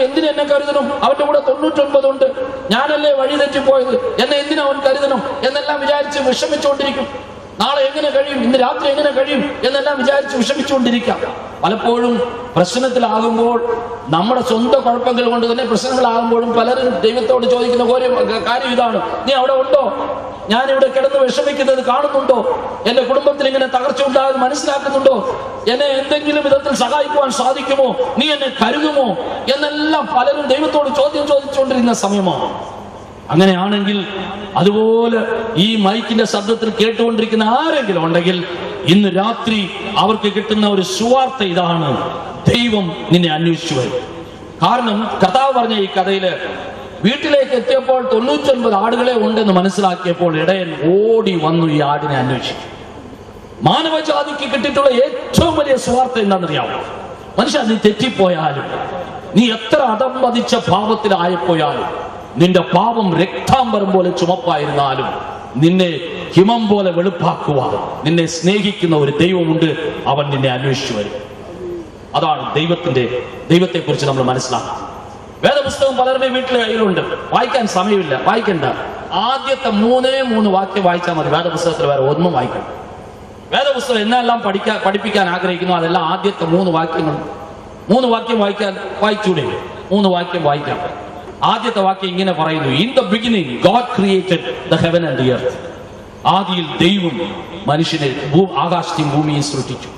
എന്തിനു എന്നെ കരുതണം അവന്റെ കൂടെ തൊണ്ണൂറ്റൊൻപതുണ്ട് ഞാനല്ലേ വഴി തെറ്റിപ്പോയത് എന്നെ എന്തിനു അവൻ കരുതണം എന്നെല്ലാം വിചാരിച്ച് വിഷമിച്ചുകൊണ്ടിരിക്കും നാളെ എങ്ങനെ കഴിയും ഇന്ന് രാത്രി എങ്ങനെ കഴിയും എന്നെല്ലാം വിചാരിച്ച് വിഷമിച്ചുകൊണ്ടിരിക്കാം പലപ്പോഴും പ്രശ്നത്തിലാകുമ്പോൾ നമ്മുടെ സ്വന്തം കുഴപ്പങ്ങൾ കൊണ്ട് തന്നെ പ്രശ്നങ്ങളാകുമ്പോഴും പലരും ദൈവത്തോട് ചോദിക്കുന്ന ഒരു കാര്യം ഇതാണ് നീ അവിടെ ഉണ്ടോ ഞാൻ ഇവിടെ കിടന്ന് വിഷമിക്കുന്നത് കാണുന്നുണ്ടോ എന്റെ കുടുംബത്തിൽ ഇങ്ങനെ തകർച്ച ഉണ്ടാകുന്നത് മനസ്സിലാക്കുന്നുണ്ടോ എന്നെ എന്തെങ്കിലും വിധത്തിൽ സഹായിക്കുവാൻ സാധിക്കുമോ നീ എന്നെ കരുതുമോ എന്നെല്ലാം പലരും ദൈവത്തോട് ചോദ്യം ചോദിച്ചുകൊണ്ടിരുന്ന സമയമാണ് അങ്ങനെയാണെങ്കിൽ അതുപോലെ ഈ മൈക്കിന്റെ ശബ്ദത്തിൽ കേട്ടുകൊണ്ടിരിക്കുന്ന ആരെങ്കിലും ഉണ്ടെങ്കിൽ ഇന്ന് രാത്രി അവർക്ക് കിട്ടുന്ന ഒരു സുവാർത്ത ഇതാണ് ദൈവം നിന്നെ അന്വേഷിച്ചു വരും കാരണം കഥാവ് പറഞ്ഞ ഈ കഥയില് വീട്ടിലേക്ക് എത്തിയപ്പോൾ തൊണ്ണൂറ്റൊൻപത് ആടുകളെ ഉണ്ടെന്ന് മനസ്സിലാക്കിയപ്പോൾ ഇടയൻ ഓടി വന്നു ഈ ആടിനെ അന്വേഷിച്ചു മാനവജാതിക്ക് കിട്ടിയിട്ടുള്ള ഏറ്റവും വലിയ സ്വാർത്ഥ എന്താണെന്നറിയാമോ മനുഷ്യ നീ തെറ്റിപ്പോയാലും നീ എത്ര അധംപതിച്ച ഭാവത്തിലായപ്പോയാലും നിന്റെ പാപം രക്താംബരം പോലെ ചുമപ്പായിരുന്നാലും നിന്നെ ഹിമം പോലെ വെളുപ്പാക്കുവാൻ നിന്നെ സ്നേഹിക്കുന്ന ഒരു ദൈവമുണ്ട് അവൻ നിന്നെ അന്വേഷിച്ചു വരും അതാണ് ദൈവത്തിന്റെ ദൈവത്തെ കുറിച്ച് നമ്മൾ മനസ്സിലാക്കണം വേദപുസ്തകം പലരുടെയും വീട്ടിലെ കയ്യിലുണ്ട് വായിക്കാൻ സമയമില്ല വായിക്കണ്ട ആദ്യത്തെ മൂന്നേ മൂന്ന് വാക്യം വായിച്ചാൽ മതി വേദപുസ്തകത്തിൽ വേറെ ഒന്നും വായിക്കണ്ട വേദപുസ്തകം എന്നെല്ലാം പഠിക്കാൻ പഠിപ്പിക്കാൻ ആഗ്രഹിക്കുന്നു അതെല്ലാം ആദ്യത്തെ മൂന്ന് വാക്യങ്ങൾ മൂന്ന് വാക്യം വായിക്കാൻ വായിച്ചൂടെ മൂന്ന് വാക്യം വായിക്കാം ആദ്യത്തെ വാക്യം ഇങ്ങനെ പറയുന്നു in the beginning God created the heaven and the earth ആദിയിൽ ദൈവം മനുഷ്യനെ ഭൂ- ആകാശത്തെയും ഭൂമിയെയും സൃഷ്ടിച്ചു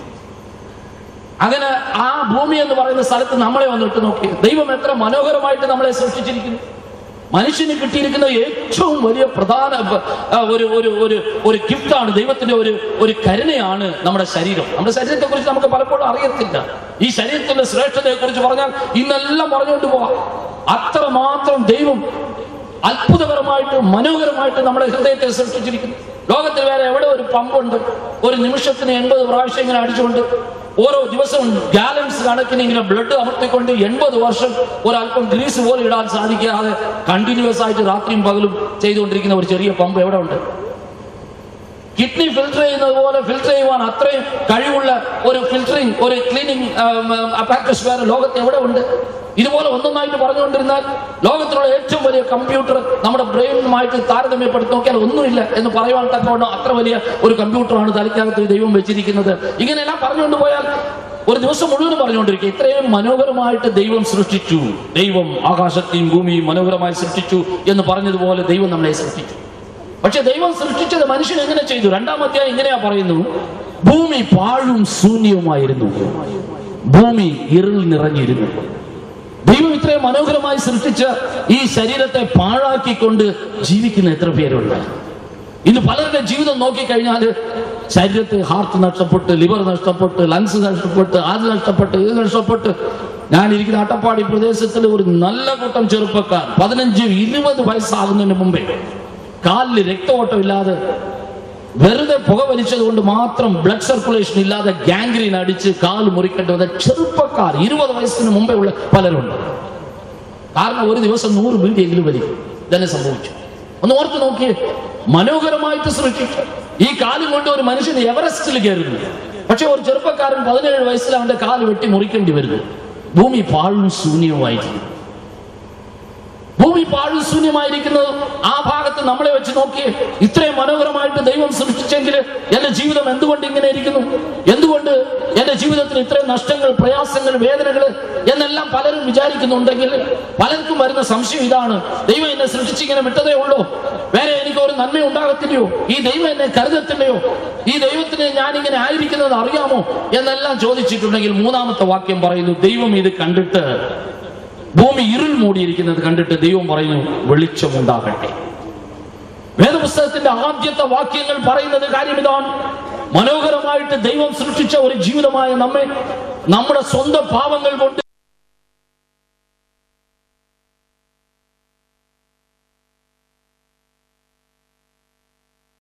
അങ്ങനെ ആ ഭൂമി എന്ന് പറയുന്ന സ്ഥലത്ത് നമ്മളെ ഒന്ന് ഇട്ട് നോക്കി ദൈവം എത്ര മനോഹരമായിട്ട് നമ്മളെ സൃഷ്ടിച്ചിരിക്കുന്നു മനുഷ്യന് കിട്ടിയിരിക്കുന്ന ഏറ്റവും വലിയ പ്രധാന ബ- ആ, ഒരു ഒരു ഒരു ഒരു ഗിഫ്റ്റാണ് ദൈവത്തിന്റെ ഒരു ഒരു കരുണയാണ് നമ്മുടെ ശരീരം നമ്മുടെ ശരീരത്തെ കുറിച്ച് നമുക്ക് പലപ്പോഴും അറിയത്തില്ല ഈ ശരീരത്തിന്റെ ശ്രേഷ്ഠതയെ കുറിച്ച് പറഞ്ഞാൽ ഇന്നെല്ലാം പറഞ്ഞുകൊണ്ട് പോവാം അത്രമാത്രം ദൈവം അത്ഭുതകരമായിട്ട് മനോഹരമായിട്ട് നമ്മുടെ ഹൃദയത്തെ സൃഷ്ടിച്ചിരിക്കുന്നു ലോകത്തിൽ വേറെ എവിടെ ഒരു പമ്പുണ്ട് ഒരു നിമിഷത്തിന് എൺപത് പ്രാവശ്യം ഇങ്ങനെ അടിച്ചുകൊണ്ട് ഓരോ ദിവസവും ഗാലൻസ് കണക്കിന് ഇങ്ങനെ ബ്ലഡ് അമർത്തിക്കൊണ്ട് എൺപത് വർഷം ഒരല്പം ഗ്രീസ് പോലും ഇടാൻ സാധിക്കാതെ കണ്ടിന്യൂസ് ആയിട്ട് രാത്രിയും പകലും ചെയ്തുകൊണ്ടിരിക്കുന്ന ഒരു ചെറിയ പമ്പ് എവിടെ ഉണ്ട് കിഡ്നി ഫിൽട്ടർ ചെയ്യുന്നത് പോലെ ഫിൽട്ടർ ചെയ്യുവാൻ അത്രയും കഴിവുള്ള ഒരു ഫിൽറ്ററിംഗ് ഒരു ക്ലീനിങ് അപ്പാരറ്റസ് വേറെ ലോകത്ത് എവിടെ ഉണ്ട് ഇതുപോലെ ഒന്നൊന്നായിട്ട് പറഞ്ഞുകൊണ്ടിരുന്നാൽ ലോകത്തിലുള്ള ഏറ്റവും വലിയ കമ്പ്യൂട്ടർ നമ്മുടെ ബ്രെയിനുമായിട്ട് താരതമ്യപ്പെടുത്തി നോക്കിയാൽ ഒന്നുമില്ല എന്ന് പറയുവാൻ തക്കവണ്ണം അത്ര വലിയ ഒരു കമ്പ്യൂട്ടറാണ് തലയ്ക്കകത്ത് ദൈവം വെച്ചിരിക്കുന്നത് ഇങ്ങനെയെല്ലാം പറഞ്ഞുകൊണ്ട് പോയാൽ ഒരു ദിവസം മുഴുവൻ പറഞ്ഞുകൊണ്ടിരിക്കുക ഇത്രയും മനോഹരമായിട്ട് ദൈവം സൃഷ്ടിച്ചു ദൈവം ആകാശത്തെയും ഭൂമിയും മനോഹരമായി സൃഷ്ടിച്ചു എന്ന് പറഞ്ഞതുപോലെ ദൈവം നമ്മളെ സൃഷ്ടിച്ചു പക്ഷെ ദൈവം സൃഷ്ടിച്ചത് മനുഷ്യൻ എങ്ങനെ ചെയ്തു രണ്ടാം അധ്യായം ഇങ്ങനെയാ പറയുന്നു ഭൂമി പാഴും ശൂന്യവുമായിരുന്നു ഭൂമി ഇരുൾ നിറഞ്ഞിരുന്നു ദൈവം ഇത്രയും മനോഹരമായി സൃഷ്ടിച്ച ഈ ശരീരത്തെ പാഴാക്കിക്കൊണ്ട് ജീവിക്കുന്ന എത്ര പേരുണ്ട് ഇന്ന് പലരുടെ ജീവിതം നോക്കിക്കഴിഞ്ഞാൽ ശരീരത്തെ ഹാർട്ട് നഷ്ടപ്പെട്ട് ലിവർ നഷ്ടപ്പെട്ട് ലങ്സ് നഷ്ടപ്പെട്ട് അത് നഷ്ടപ്പെട്ട് ഇത് നഷ്ടപ്പെട്ട് ഞാൻ ഇരിക്കുന്ന അട്ടപ്പാടി പ്രദേശത്തിൽ ഒരു നല്ല കൂട്ടം ചെറുപ്പക്കാർ പതിനഞ്ച് ഇരുപത് വയസ്സാകുന്നതിന് മുമ്പേ കാലിൽ രക്തഓട്ടം ഇല്ലാതെ വെറുതെ പുക വലിച്ചത് കൊണ്ട് മാത്രം ബ്ലഡ് സർക്കുലേഷൻ ഇല്ലാതെ ഗാംഗ്രീൻ അടിച്ച് കാല് മുറിക്കേണ്ടി വന്ന ചെറുപ്പക്കാർ ഇരുപത് വയസ്സിന് മുമ്പേ ഉള്ള പലരുണ്ട് കാരണം ഒരു ദിവസം നൂറ് ബീഡിയെങ്കിലും വലിക്കും ഇതന്നെ സംഭവിച്ചു ഒന്ന് ഓർത്ത് നോക്കിയേ മനോഹരമായിട്ട് സൃഷ്ടിച്ചു ഈ കാലം കൊണ്ട് ഒരു മനുഷ്യൻ എവറസ്റ്റിൽ കയറുന്നു പക്ഷെ ഒരു ചെറുപ്പക്കാരൻ പതിനേഴ് വയസ്സിൽ അവന്റെ കാല് വെട്ടി മുറിക്കേണ്ടി വരുന്നു ഭൂമി പാഴും ശൂന്യവുമായിരിക്കും ഭൂമി പാഴും ശൂന്യമായിരിക്കുന്നത് ആ ഭാഗത്ത് നമ്മളെ വെച്ച് നോക്കിയേ ഇത്രയും മനോഹരമായിട്ട് ദൈവം സൃഷ്ടിച്ചെങ്കിൽ എന്റെ ജീവിതം എന്തുകൊണ്ട് ഇങ്ങനെ ഇരിക്കുന്നു എന്തുകൊണ്ട് എന്റെ ജീവിതത്തിൽ ഇത്രയും നഷ്ടങ്ങൾ പ്രയാസങ്ങൾ വേദനകൾ എന്നെല്ലാം പലരും വിചാരിക്കുന്നുണ്ടെങ്കിൽ പലർക്കും വരുന്ന സംശയം ഇതാണ് ദൈവം എന്നെ സൃഷ്ടിച്ചിങ്ങനെ വിട്ടതേ ഉള്ളൂ വേറെ എനിക്ക് ഒരു നന്മ ഉണ്ടാകത്തില്ലയോ ഈ ദൈവം എന്നെ കരുതത്തില്ലയോ ഈ ദൈവത്തിന് ഞാൻ ഇങ്ങനെ ആയിരിക്കുന്നത് അറിയാമോ എന്നെല്ലാം ചോദിച്ചിട്ടുണ്ടെങ്കിൽ മൂന്നാമത്തെ വാക്യം പറയുന്നു ദൈവം ഇത് കണ്ടിട്ട് ഭൂമി ഇരുൾ മൂടിയിരിക്കുന്നത് കണ്ടിട്ട് ദൈവം പറയുന്നു വെളിച്ചമുണ്ടാകട്ടെ വേദപുസ്തകത്തിന്റെ ആദ്യത്തെ വാക്യങ്ങൾ പറയുന്നത് കാര്യം ഇതാണ് മനോഹരമായിട്ട് ദൈവം സൃഷ്ടിച്ച ഒരു ജീവിതമായ നമ്മെ നമ്മുടെ സ്വന്തം പാവങ്ങൾ കൊണ്ട്